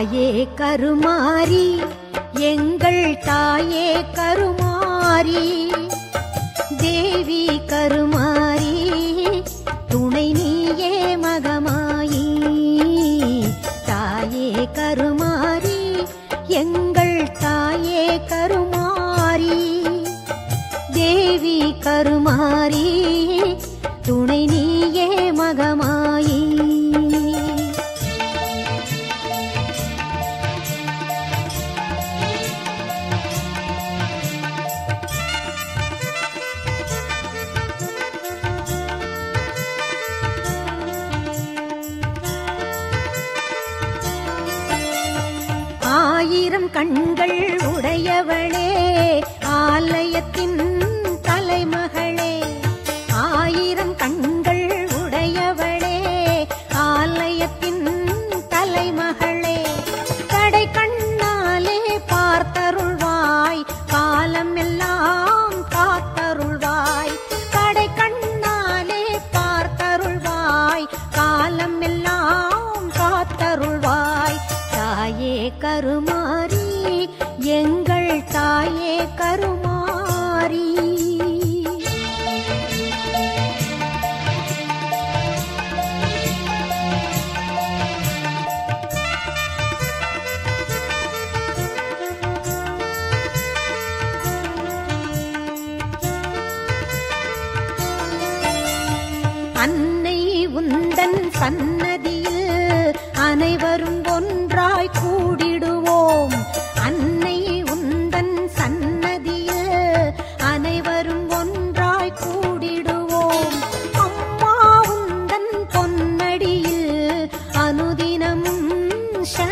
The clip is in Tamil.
தாயே கருமாரி எங்கள் தாயே கருமாரி தேவி கருமாரி துணை நீயே மகமாயி தாயே கருமாரி எங்கள் தாயே கருமாரி தேவி கருமாரி துணை நீயே மகமாயி ஆயிரம் கண்கள் உடையவளே ஆலயத்தின் தலைமகளே ஆயிரம் கண்கள் உடையவளே ஆலயத்தின் தலைமகளே கடை கண்ணாலே பார்த்தருள்வாய் காலம் எல்லாம் காத்தருள்வாய் கடை கண்ணாலே பார்த்தருள்வாய் காலம் எல்லாம் காத்தருள்வாய் தாயே கருமாரி எங்கள் தாயே கருமாரி அன்னை உந்தன் சன்னதியில் அனைவரும் ஒன்றாய் கூடிடுவோம் அன்னை உந்தன் சன்னதியில் அனைவரும் ஒன்றாய் கூடிடுவோம் அம்மா உந்தன் பொன்னடியில் அனுதினமும் சரணடைவோம்